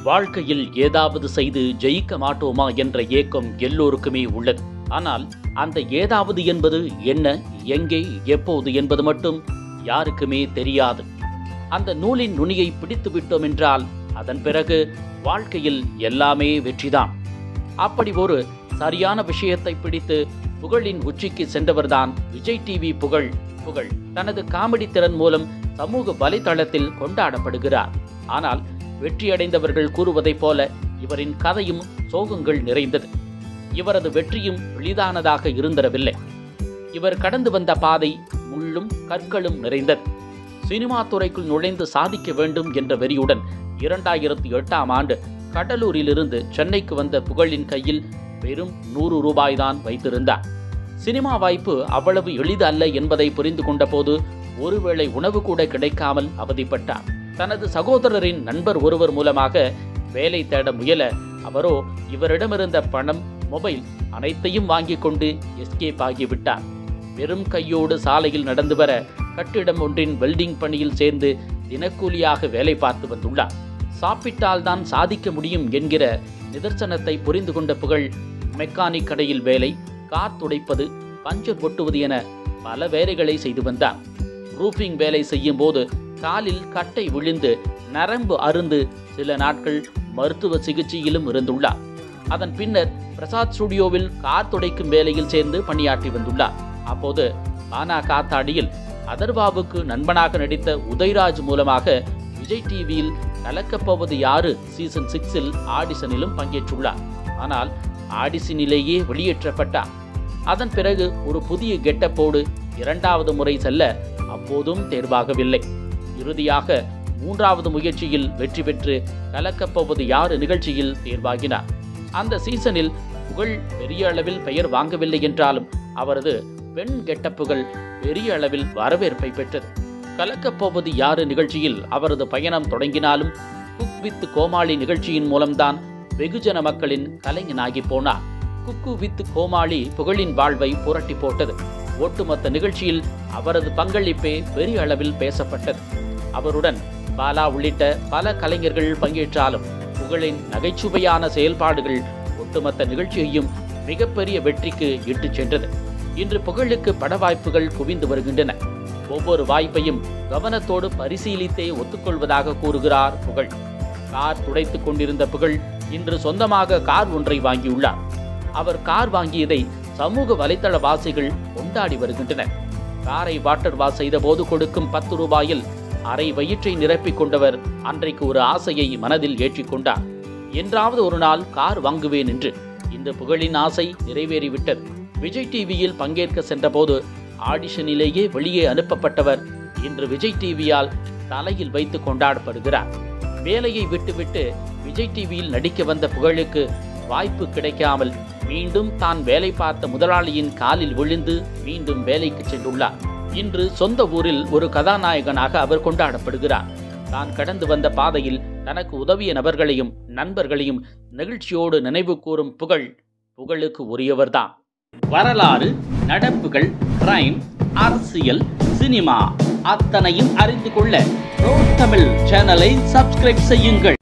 வாழ்க்கையில் ஏதாவது செய்து ஜெயிக்க மாட்டோமா என்ற ஏக்கம் எல்லோருக்குமே உள்ளது ஆனால் அந்த ஏதாவது என்பது என்ன எங்கே எப்போது என்பது மட்டும் யாருக்குமே தெரியாது அந்த நூலின் நுனியை பிடித்து விட்டோம் என்றால் அதன் பிறகு வாழ்க்கையில் எல்லாமே வெற்றிதான் அப்படி ஒரு சரியான விஷயத்தை பிடித்து புகழின் உச்சிக்கு சென்றவர்தான் விஜய் டிவி புகழ் புகழ் தனது காமெடி திறன் மூலம் சமூக வலைதளத்தில் கொண்டாடப்படுகிறார் ஆனால் வெற்றியடைந்தவர்கள் கூறுவதைப் போல இவரின் கதையும் சோகங்கள் நிறைந்தது இவரது வெற்றியும் எளிதானதாக இருந்திரவில்லை இவர் கடந்து வந்த பாதை முள்ளும் கற்களும் நிறைந்தது சினிமா துறைக்குள் நுழைந்து சாதிக்க வேண்டும் என்ற வெறியுடன் இரண்டாயிரத்தி எட்டாம் ஆண்டு கடலூரிலிருந்து சென்னைக்கு வந்த புகழின் கையில் வெறும் நூறு ரூபாய்தான் வைத்திருந்தார் சினிமா வாய்ப்பு அவ்வளவு எளிது அல்ல என்பதை புரிந்து கொண்டபோது ஒருவேளை உணவு கூட கிடைக்காமல் அவதிப்பட்டார் தனது சகோதரரின் நண்பர் ஒருவர் மூலமாக வேலை தேட முயல அவரோ இவரிடமிருந்த பணம் மொபைல் அனைத்தையும் வாங்கிக் கொண்டு எஸ்கேப் ஆகிவிட்டார் வெறும் கையோடு சாலையில் நடந்து வர கட்டிடம் ஒன்றின் வெல்டிங் பணியில் சேர்ந்து தினக்கூலியாக வேலை பார்த்து வந்துள்ளார் சாப்பிட்டால்தான் சாதிக்க முடியும் என்கிற நிதர்சனத்தை புரிந்து கொண்ட புகழ் மெக்கானிக் கடையில் வேலை கார் துடைப்பது பஞ்சர் ஒட்டுவது என பல வேலைகளை செய்து வந்தார் ரூஃபிங் வேலை செய்யும் போது காலில் கட்டை விழுந்து நரம்பு அருந்து சில நாட்கள் மருத்துவ சிகிச்சையிலும் இருந்துள்ளார் அதன் பின்னர் பிரசாத் ஸ்டுடியோவில் கார் துடைக்கும் வேலையில் சேர்ந்து பணியாற்றி வந்துள்ளார் அப்போது பானா காத்தாடியில் அதர்வாவுக்கு நண்பனாக நடித்த உதயராஜ் மூலமாக விஜய் டிவியில் கலக்கப்போவது யாரு சீசன் சிக்ஸில் ஆடிஷனிலும் பங்கேற்றுள்ளார் ஆனால் ஆடிஷனிலேயே வெளியேற்றப்பட்டார் அதன் பிறகு ஒரு புதிய கெட்டப்போடு இரண்டாவது முறை செல்ல அப்போதும் தேர்வாகவில்லை இறுதியாக மூன்றாவது முயற்சியில் வெற்றி பெற்று கலக்கப்போவது யாரு நிகழ்ச்சியில் தேர்வாகினார் அந்த சீசனில் புகழ் பெரிய அளவில் பெயர் வாங்கவில்லை என்றாலும் அவரது பெண் கெட்டப்புகள் பெரிய அளவில் வரவேற்பை பெற்றது கலக்கப்போவது யாரு நிகழ்ச்சியில் அவரது பயணம் தொடங்கினாலும் குக் வித் கோமாளி நிகழ்ச்சியின் மூலம்தான் வெகுஜன மக்களின் கலைஞனாகி போனார் குக்கு வித் கோமாளி புகழின் வாழ்வை புரட்டி போட்டது ஒட்டுமொத்த நிகழ்ச்சியில் அவரது பங்களிப்பே பெரிய அளவில் பேசப்பட்டது அவருடன் பாலா உள்ளிட்ட பல கலைஞர்கள் பங்கேற்றாலும் புகழின் நகைச்சுவையான செயல்பாடுகள் ஒட்டுமொத்த நிகழ்ச்சியையும் மிகப்பெரிய வெற்றிக்கு இட்டுச் சென்றது இன்று புகழுக்கு பட வாய்ப்புகள் குவிந்து வருகின்றன ஒவ்வொரு வாய்ப்பையும் கவனத்தோடு பரிசீலித்தே ஒத்துக்கொள்வதாக கூறுகிறார் புகழ் கார் துடைத்துக் கொண்டிருந்த புகழ் இன்று சொந்தமாக கார் ஒன்றை வாங்கியுள்ளார் அவர் கார் வாங்கியதை சமூக வலைத்தள வாசிகள் கொண்டாடி வருகின்றனர் காரை வாட்டர் வாஷ் செய்த போது கொடுக்கும் பத்து ரூபாயில் அரை வயிற்றை நிரப்பிக் கொண்டவர் அன்றைக்கு ஒரு ஆசையை மனதில் ஏற்றிக்கொண்டார் என்றாவது ஒரு நாள் கார் வாங்குவேன் என்று இந்த புகழின் ஆசை நிறைவேறிவிட்டது விஜய் டிவியில் பங்கேற்க சென்றபோது ஆடிஷனிலேயே வெளியே அனுப்பப்பட்டவர் இன்று விஜய் டிவியால் தலையில் வைத்து கொண்டாடப்படுகிறார் வேலையை விட்டுவிட்டு விஜய் டிவியில் நடிக்க வந்த புகழுக்கு வாய்ப்பு கிடைக்காமல் மீண்டும் தான் வேலை பார்த்த முதலாளியின் காலில் விழுந்து மீண்டும் வேலைக்கு சென்றுள்ளார் இன்று சொந்த ஊரில் ஒரு கதாநாயகனாக அவர் கொண்டாடப்படுகிறார் தான் கடந்து வந்த பாதையில் தனக்கு உதவிய நபர்களையும் நண்பர்களையும் நெகிழ்ச்சியோடு நினைவு கூறும் புகழ் புகழுக்கு உரியவர்தான் வரலாறு நடப்புகள் கிரைம் அரசியல் சினிமா அத்தனையும் அறிந்து கொள்ள தமிழ் சேனலை சப்ஸ்கிரைப் செய்யுங்கள்